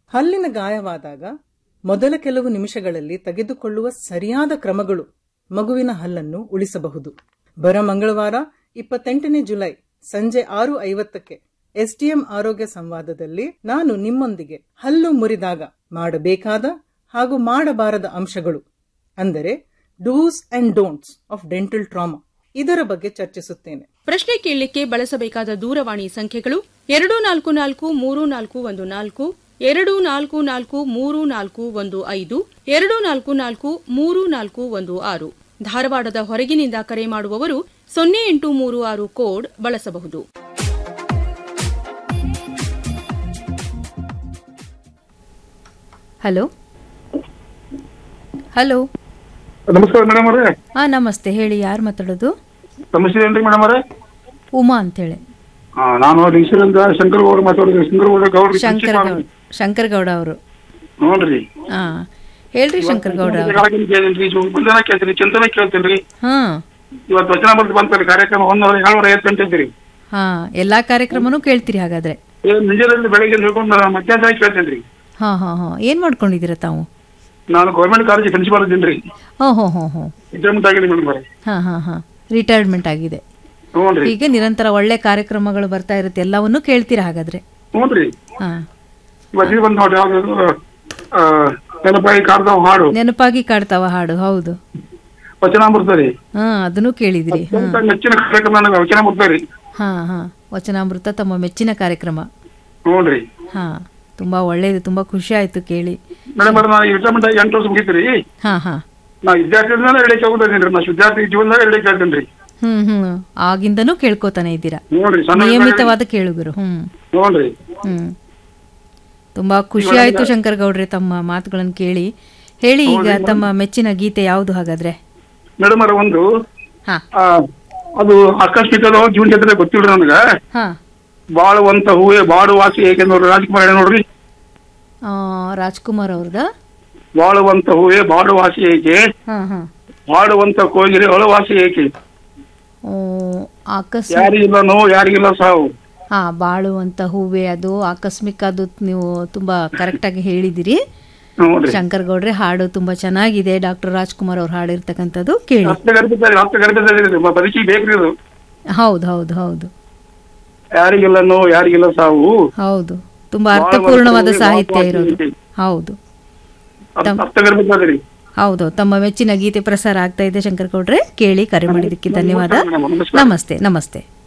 ಹಲ್ಲಿನ ಗಾಯವಾದಾಗ ಮೊದಲ ಕೆಲವು ನಿಮಿಷಗಳಲ್ಲಿ ತೆಗೆದುಕೊಳ್ಳುವ ಸರಿಯಾದ ಕ್ರಮಗಳು ಮಗುವಿನ ಹಲ್ಲನ್ನು ಉಳಿಸಬಹುದು ಬರ ಮಂಗಳವಾರ ಇಪ್ಪತ್ತೆಂಟನೇ ಜುಲೈ ಸಂಜೆ ಆರು ಐವತ್ತಕ್ಕೆ ಎಸ್ಡಿಎಂ ಆರೋಗ್ಯ ಸಂವಾದದಲ್ಲಿ ನಾನು ನಿಮ್ಮೊಂದಿಗೆ ಹಲ್ಲು ಮುರಿದಾಗ ಮಾಡಬೇಕಾದ ಹಾಗೂ ಮಾಡಬಾರದ ಅಂಶಗಳು ಅಂದರೆ dos and don'ts of dental trauma ಇದರ ಬಗ್ಗೆ ಚರ್ಚಿಸುತ್ತೇನೆ ಪ್ರಶ್ನೆ ಕೇಳಲಿಕ್ಕೆ ಬಳಸಬೇಕಾದ ದೂರವಾಣಿ ಸಂಖ್ಯೆಗಳು ಎರಡು ನಾಲ್ಕು ನಾಲ್ಕು ಮೂರು ನಾಲ್ಕು ಒಂದು ನಾಲ್ಕು ಎರಡು ನಾಲ್ಕು ನಾಲ್ಕು ಮೂರು ನಾಲ್ಕು ಒಂದು ಐದು ಎರಡು ನಾಲ್ಕು ನಾಲ್ಕು ಮೂರು ನಾಲ್ಕು ಒಂದು ಆರು ಧಾರವಾಡದ ಹೊರಗಿನಿಂದ ಕರೆ ಮಾಡುವವರು ಸೊನ್ನೆ ಎಂಟು ಮೂರು ಆರು ಕೋಡ್ ಬಳಸಬಹುದು ಹಲೋ ಹಲೋ ನಮಸ್ಕಾರ ಮೇಡಮ್ ಅವರೇ ಹಾ ನಮಸ್ತೆ ಹೇಳಿ ಯಾರು ಮಾತಾಡೋದು ನಮಸ್ತೆ ಏನ್ರಿ ಮೇಡಮ್ ಅವರೇ ಉಮಾ ಅಂತೇಳಿ ಆ, ನಾನು ಲಿಂಗಸೂರಿಂದ ಶಂಕರ್ ಗೌಡ ಮಾತಾಡೋದು ಶಂಕರಗೌಡ ಗೌಡ್ರಿ ಶಂಕರ್ ಗೌಡ ಶಂಕರ್ ಗೌಡ ಅವರು ನೋಡ್ರಿ ಹಾ ಹೇಳ್ರಿ ಶಂಕರ್ ಗೌಡ ಅವರು ಕೇಳ್ತೀನಿ ಬಂಧನ ಕೇಳ್ತೀನಿ ಚಿಂತನೆ ಕೇಳ್ತೀನಿ ಹಾ ಇವತ್ತು ವಚನ ಬರ್ದು ಬಂತಾರೆ ಕಾರ್ಯಕ್ರಮ ಒಂದೂವರೆ ಏಳ್ನೂರ ಐವತ್ತು ಗಂಟೆ ಇದ್ದೀರಿ ಹಾ ಎಲ್ಲಾ ಕಾರ್ಯಕ್ರಮನೂ ಕೇಳ್ತೀರಿ ಹಾಗಾದ್ರೆ ಏನ್ ನಿಜದಲ್ಲಿ ಬೆಳಗ್ಗೆ ಹಿಡ್ಕೊಂಡು ನಾನು ಮಧ್ಯಾಹ್ನ ಕೇಳ್ತೀನಿ ಹಾ ಹಾ ಹಾ ಏನ್ ಮಾಡ್ಕೊಂಡಿದ್ದೀರಾ ತಾವು ನಾನು ಗೌರ್ಮೆಂಟ್ ಕಾಲೇಜ್ ಪ್ರಿನ್ಸಿಪಾಲ್ ಇದ್ದೀನಿ ಹೋ ಹೋ ಹೋ ಹೋ ರಿಟೈರ್ಮೆಂಟ್ ಆಗಿದೆ ಮೇಡಮ್ ಅವರೇ ಹಾ ಹಾ ಹಾ ರಿಟೈರ್ಮೆಂಟ್ ಆಗಿದೆ ಹ್ಞೂನ್ರಿ ಹೀಗೆ ನಿರಂತರ ಒಳ್ಳೆ ಕಾರ್ಯಕ್ರಮಗಳು ಬರ್ತಾ ಇರುತ್ತೆ ಎಲ್ಲವನ್ನೂ ಕೇಳ್ತೀರಾ ಹಾಗಾದ್ರೆ ಹ್ಞೂನ್ರಿ ಹಾ ಇವತ್ತು ಇದು ಬಂದು ನೋಡಿ ಯಾವ್ದು ಆ, ನೆನಪಾಗಿ ಕಾಡ್ತಾವ ಹಾಡು ನೆನಪಾಗಿ ಕಾಡ್ತಾವ ಹಾಡು ಹೌದು ವಚನಾಮೃತ ರೀ ಹಾ ಅದನ್ನು ಕೇಳಿದಿರಿ ಹಾ ಅತ್ಯಂತ ನೆಚ್ಚಿನ ಕಾರ್ಯಕ್ರಮ ನನಗೆ ವಚನಾಮೃತ ರೀ ಹಾ ಹಾ ವಚನಾಮೃತ ತಮ್ಮ ಮೆಚ್ಚಿನ ಕಾರ್ಯಕ್ರಮ ಹ್ಞೂನ್ರಿ ಹಾ ತುಂಬಾ ಒಳ್ಳೇದು ತುಂಬಾ ಖುಷಿ ಆಯ್ತು ಕೇಳಿ ಮೇಡಮ್ ಅವ್ರೆ ನಾನು ರಿಟೈರ್ಮೆಂಟ್ ಆಗಿ ಎಂಟು ವರ್ಷ ಮುಗಿತ್ರಿ ಹಾ ಹಾ ನಾ ವಿದ್ಯಾರ್ಥಿ ಮೇಲೆ ಎರಡೇ ಕೇಳ್ಕೊತೀನಿ ರೀ ನಾ ವಿದ್ಯಾರ್ಥಿ ಜೀವನದಾಗ ಎರಡೇ ಕೇಳ್ತೀನಿ ರೀ ಹ್ಮ್ ಹ್ಮ್ ಆಗಿಂದನೂ ಕೇಳ್ಕೊತಾನೆ ಇದ್ದೀರಾ ನೋಡ್ರಿ ಸಣ್ಣ ನಿಯಮಿತವಾದ ಕೇಳುಗರು ಹ್ಮ್ ನೋಡ್ರಿ ಹ್ಮ್ ತುಂಬಾ ಖುಷಿ ಆಯ್ತು ಶಂಕರ್ ಗೌಡ್ರೆ ತಮ್ಮ ಮಾತುಗಳನ್ನು ಕೇಳಿ ಹೇಳಿ ಈಗ ತಮ್ಮ ಮೆಚ್ಚಿನ ಗೀತೆ ಯಾವುದು ಹಾಗಾದ್ರೆ ಮೇಡಮ್ ಅವ್ರ ಒಂದು ಹಾ ಆ, ಅದು ಆಕಸ್ಮಿಕ ಜೀವನ ಚಂದ್ರ ಗೊತ್ತಿಲ್ರಿ ನನಗ ಹಾ ಬಾಳುವಂತ ಹೂವೇ ಬಾಡು ವಾಸಿ ಏಕೆ ನೋಡ್ರಿ ರಾಜ್ಕುಮಾರ್ ಹೇಳಿ ನೋಡ್ರಿ ಆ, ರಾಜ್ಕುಮಾರ್ ಅವ್ರದ ಬಾಳುವಂತ ಹೂವೇ ಬಾಡು ವಾಸಿ ಏಕೆ ಹಾ ಹಾ ಬಾಡುವಂತ ಕೋಗಿಲೆ ಒಳವಾಸಿ ಏಕೆ ಓ, ಆಕಸ್ಮಿಕ ಯಾರಿಗಿಲ್ಲ ನೋವು ಯಾರಿಗಿಲ್ಲ ಸಾವು ಹಾ ಬಾಳುವಂತ ಹೂವೆ ಅದು ಆಕಸ್ಮಿಕ ಅದು ನೀವು ತುಂಬಾ ಕರೆಕ್ಟ್ ಆಗಿ ಹೇಳಿದಿರಿ ನೋಡ್ರಿ ಶಂಕರ್ ಗೌಡ್ರೆ ಹಾಡು ತುಂಬಾ ಚೆನ್ನಾಗಿದೆ ಡಾಕ್ಟರ್ ರಾಜ್ಕುಮಾರ್ ಅವ್ರು ಹಾಡಿರ್ತಕ್ಕಂಥದ್ದು ಕೇಳಿ ಹತ್ತು ಗರ್ಭಿತ ಹತ್ತು ಗರ್ಭಿತ ಬದುಕಿ ಬೇಕ್ರಿ ಅದು ಹೌದು ಹೌದು ಹೌದು ಯಾರಿಗಿಲ್ಲ ನೋವು ಯಾರಿಗಿಲ್ಲ ಸಾವು ಹೌದು ತುಂಬಾ ಅರ್ಥಪೂರ್ಣವಾದ ಸಾಹಿತ್ಯ ಇರೋದು ಹೌದು ಅದು ಹತ್ತು ಗರ್ಭಿತ ಅದ್ರಿ ಹೌದು ತಮ್ಮ ಮೆಚ್ಚಿನ ಗೀತೆ ಪ್ರಸಾರ ಆಗ್ತಾ ಇದೆ ಶಂಕರ್ ಗೌಡ್ರೆ ಕೇಳಿ ಕರೆ ಮಾಡಿದ್ದಕ್ಕೆ ಧನ್ಯವಾದ ನಮಸ್ಕಾರ. ನಮಸ್ತೆ ನಮಸ್ತೆ